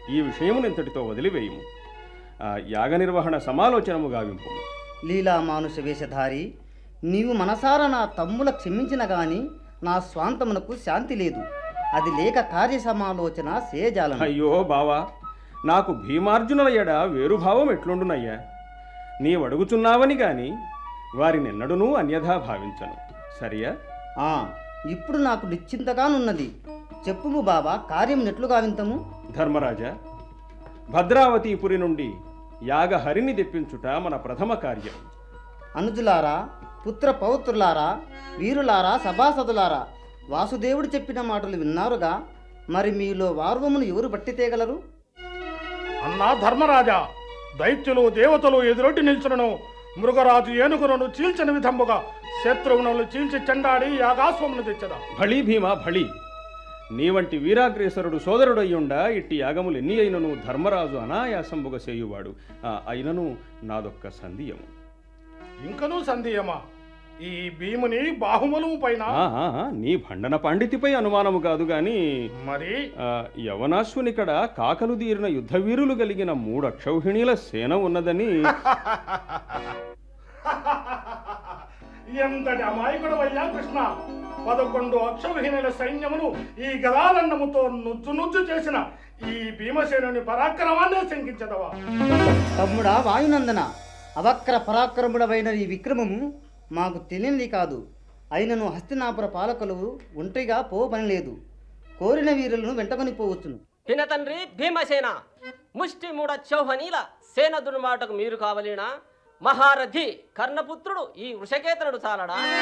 ఈ విషయమును ఇంతటితో వదిలివేయము ఆ, యాగ నిర్వహణ సమాలోచనము గావింపు లీలా మానుష వేషధారి నీవు మనసారా నా తమ్ముల క్షమించిన గాని నా స్వాంతమునకు శాంతి లేదు అది లేక కార్య సమాలోచన సేజాలను అయ్యో బావా నాకు భీమార్జునుల ఎడ వేరుభావం ఎట్లుండునయ్యా నీవడుగుచున్నావని గాని వారినెన్నడూనూ అన్యథా భావించను సరియా ఆ ఇప్పుడు నాకు నిశ్చింతగానున్నది చెప్పుము బాబా కార్యం నెట్లుగా వింతము ధర్మరాజా భద్రావతిపురి నుండి యాగ హరిని తెప్పించుట మన ప్రథమ కార్యం అనుజులారా పుత్ర పౌత్రులారా వీరులారా సభాసదులారా వాసుదేవుడు చెప్పిన మాటలు విన్నారుగా మరి మీలో వార్వమును ఎవరు బట్టి తేగలరు అన్నా ధర్మరాజా దైత్యులు దేవతలు ఎదురొడ్డి నిల్చులను మృగరాజు ఏనుగులను చీల్చిన విధముగా శత్రుఘ్నులు చీల్చి చెండాడి యాగాస్వమును తెచ్చదా భళీ భీమా భళీ నీ వంటి వీరాగ్రేసరుడు సోదరుడయ్యుండా ఇట్టి యాగములు ఎన్ని అయినను ధర్మరాజు అనాయాసంబుగా చేయువాడు ఆ, అయినను నాదొక్క సంధియము ఇంకనూ సందేహమా ఈ భీముని బాహుమలము పైన ఆ, ఆ, ఆ, నీ భండన పాండితిపై అనుమానము కాదు గాని మరి ఆ, యవనాశ్వునికడ కాకలు తీరిన యుద్ధవీరులు కలిగిన మూడు అక్షౌహిణీల సేన ఉన్నదని ఎంతటి అమాయకుడు అయ్యా కృష్ణ పదకొండు అక్షౌహిణుల సైన్యమును ఈ గదాలండముతో నుజ్జు నుజ్జు చేసిన ఈ భీమసేనుని పరాక్రమాన్నే శంకించదవా తమ్ముడా వాయునందన అవక్ర పరాక్రముడవైన ఈ విక్రమము మాకు తెలియనిది కాదు అయినను హస్తినాపుర పాలకులు ఒంటరిగా పో పని లేదు కోరిన వీరులను వెంటకొని పోవచ్చును పిన తండ్రి భీమసేన ముష్టి మూడ చౌహనీల సేన దుర్మాటకు మీరు కావలేనా మహారథి కర్ణపుత్రుడు ఈ వృషకేతనుడు చాలడా